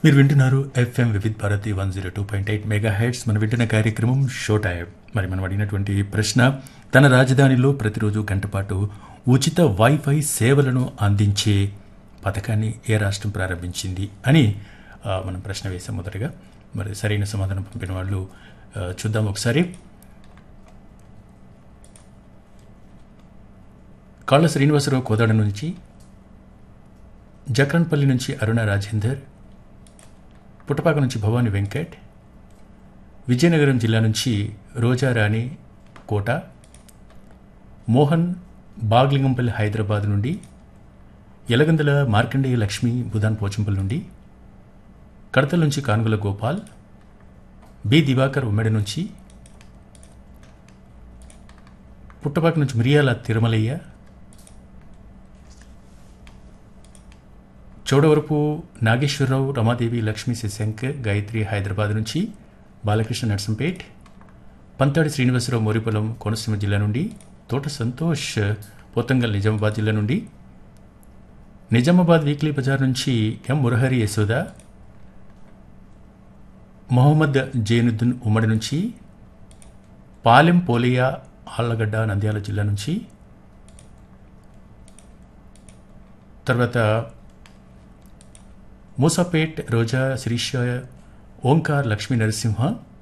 మీరు వింటున్నారు FM Vividh Bharati one zero two point eight megahertz మనం వింటున్న కార్యక్రమం షో టైం మరి మనం అడిగినటువంటి ప్రశ్న తన రాజధానిలో ప్రతిరోజు గంట పాటు ఉచిత వైఫై సేవలను అందించే పథకాన్ని ఏ రాష్ట్రం ప్రారంభించింది అని ఆ, మనం ప్రశ్న వేసాం మొదటగా మరి సరైన సమాధానం పంపిన వాళ్ళు ఆ, చూద్దాం ఒకసారి కాళ్ళ శ్రీనివాసరావు కోదాడ నుంచి జక్రన్పల్లి నుంచి అరుణ రాజేందర్ పుట్టపాక నుంచి భవాని వెంకట్ విజయనగరం జిల్లా నుంచి రోజారాణి కోట మోహన్ బాగ్లింగంపల్లి హైదరాబాద్ నుండి ఎలగందల మార్కండేయ లక్ష్మి బుధాన్ పోచంపల్లి నుండి కడతల నుంచి కానుగుల గోపాల్ బి దివాకర్ ఉమ్మడి నుంచి పుట్టపాక నుంచి మిరియాల తిరుమలయ్య చౌడవరపు నాగేశ్వరరావు రమాదేవి లక్ష్మీ శశాంకర్ గాయత్రి హైదరాబాద్ నుంచి బాలకృష్ణ నర్సంపేట్ పంతాడి శ్రీనివాసరావు మోరిపొలం కోనసీమ జిల్లా నుండి తోట సంతోష్ పోతంగల్ నిజామాబాద్ జిల్లా నుండి నిజామాబాద్ వీక్లీ బజార్ నుంచి ఎం మురహరి యశోద మొహమ్మద్ జైనుద్దీన్ ఉమ్మడి నుంచి పాలెం పోలియా ఆళ్లగడ్డ నంద్యాల జిల్లా నుంచి తర్వాత మూసాపేట్ రోజా శిరీష ఓంకార్ లక్ష్మీ నరసింహ